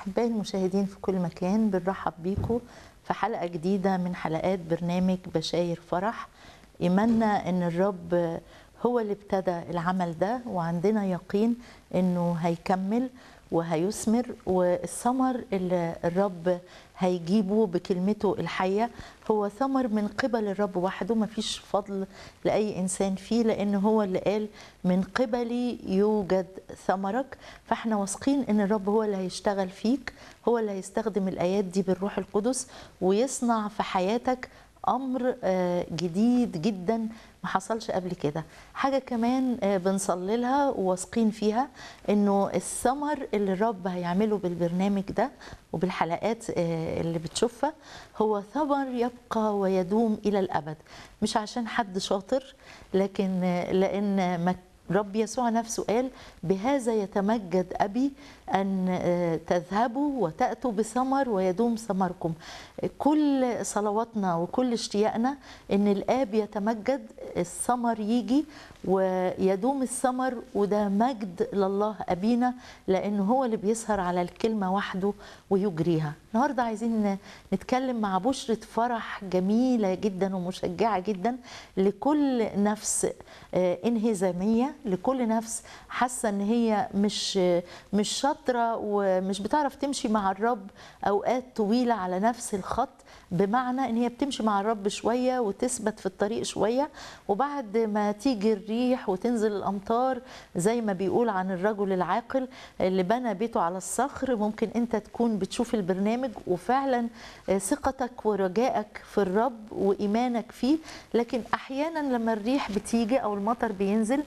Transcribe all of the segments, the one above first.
أحبائي المشاهدين في كل مكان بنرحب بيكم في حلقة جديدة من حلقات برنامج بشاير فرح إيماننا إن الرب هو اللي ابتدى العمل ده وعندنا يقين إنه هيكمل وهيثمر والثمر اللي الرب هيجيبه بكلمته الحية هو ثمر من قبل الرب وحده ما فيش فضل لأي إنسان فيه لأن هو اللي قال من قبلي يوجد ثمرك فاحنا واثقين ان الرب هو اللي هيشتغل فيك هو اللي هيستخدم الآيات دي بالروح القدس ويصنع في حياتك امر جديد جدا ما حصلش قبل كده حاجه كمان بنصلي لها وواثقين فيها انه الثمر اللي الرب هيعمله بالبرنامج ده وبالحلقات اللي بتشوفها هو ثمر يبقى ويدوم الى الابد مش عشان حد شاطر لكن لان رب يسوع نفسه قال بهذا يتمجد أبي أن تذهبوا وتأتوا بثمر ويدوم ثمركم كل صلواتنا وكل اشتياقنا أن الآب يتمجد الثمر يجي ويدوم الثمر وده مجد لله أبينا لأنه هو اللي بيسهر على الكلمة وحده ويجريها النهاردة عايزين نتكلم مع بشرة فرح جميلة جدا ومشجعة جدا لكل نفس انهزامية لكل نفس حاسة ان هي مش مش شاطرة ومش بتعرف تمشي مع الرب أوقات طويلة على نفس الخط بمعنى ان هي بتمشي مع الرب شويه وتثبت في الطريق شويه وبعد ما تيجي الريح وتنزل الامطار زي ما بيقول عن الرجل العاقل اللي بنى بيته على الصخر ممكن انت تكون بتشوف البرنامج وفعلا ثقتك ورجائك في الرب وايمانك فيه لكن احيانا لما الريح بتيجي او المطر بينزل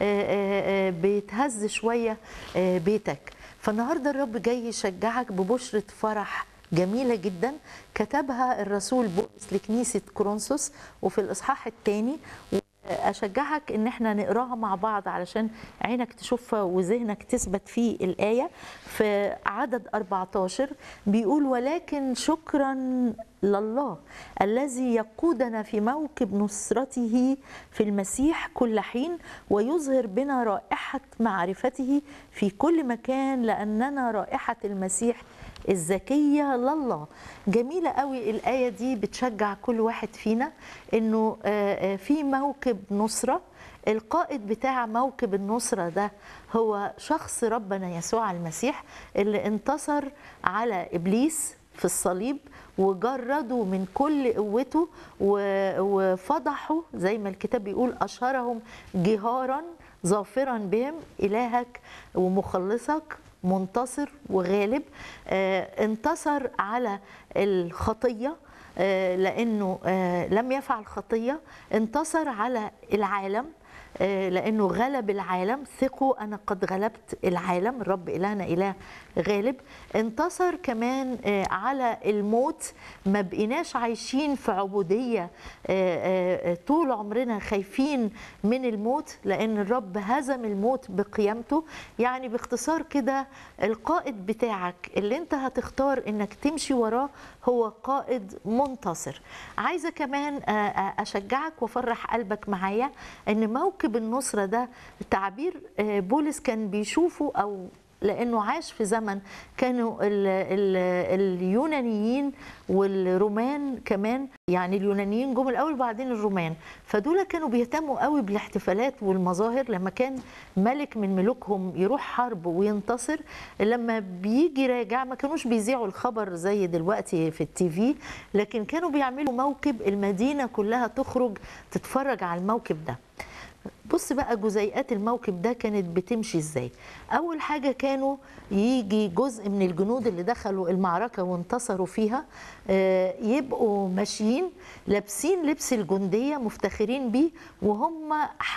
بيتهز شويه بيتك فالنهارده الرب جاي يشجعك ببشره فرح جميلة جدا كتبها الرسول بولس لكنيسة كورنثوس وفي الإصحاح الثاني أشجعك إن احنا نقراها مع بعض علشان عينك تشوفها وذهنك تثبت فيه الآية في عدد 14 بيقول ولكن شكرا لله الذي يقودنا في موكب نصرته في المسيح كل حين ويظهر بنا رائحة معرفته في كل مكان لأننا رائحة المسيح الذكية لله جميلة قوي الآية دي بتشجع كل واحد فينا إنه في موكب نصرة القائد بتاع موكب النصرة ده هو شخص ربنا يسوع المسيح اللي انتصر على إبليس في الصليب وجردوا من كل قوته وفضحوا زي ما الكتاب بيقول أشهرهم جهارا ظافرا بهم إلهك ومخلصك منتصر وغالب آه انتصر على الخطيه آه لانه آه لم يفعل خطيه انتصر على العالم لانه غلب العالم ثقوا انا قد غلبت العالم الرب الهنا اله غالب انتصر كمان على الموت ما بقيناش عايشين في عبوديه طول عمرنا خايفين من الموت لان الرب هزم الموت بقيامته يعني باختصار كده القائد بتاعك اللي انت هتختار انك تمشي وراه هو قائد منتصر عايزه كمان اشجعك وافرح قلبك معايا ان موكب النصره ده تعبير بولس كان بيشوفه او لانه عاش في زمن كانوا ال ال اليونانيين والرومان كمان يعني اليونانيين جم الاول بعدين الرومان فدول كانوا بيهتموا قوي بالاحتفالات والمظاهر لما كان ملك من ملوكهم يروح حرب وينتصر لما بيجي راجع ما كانوش بيذيعوا الخبر زي دلوقتي في التي في لكن كانوا بيعملوا موكب المدينه كلها تخرج تتفرج على الموكب ده بص بقى جزيئات الموكب ده كانت بتمشي ازاي اول حاجه كانوا يجي جزء من الجنود اللي دخلوا المعركه وانتصروا فيها يبقوا ماشيين لابسين لبس الجنديه مفتخرين بيه وهم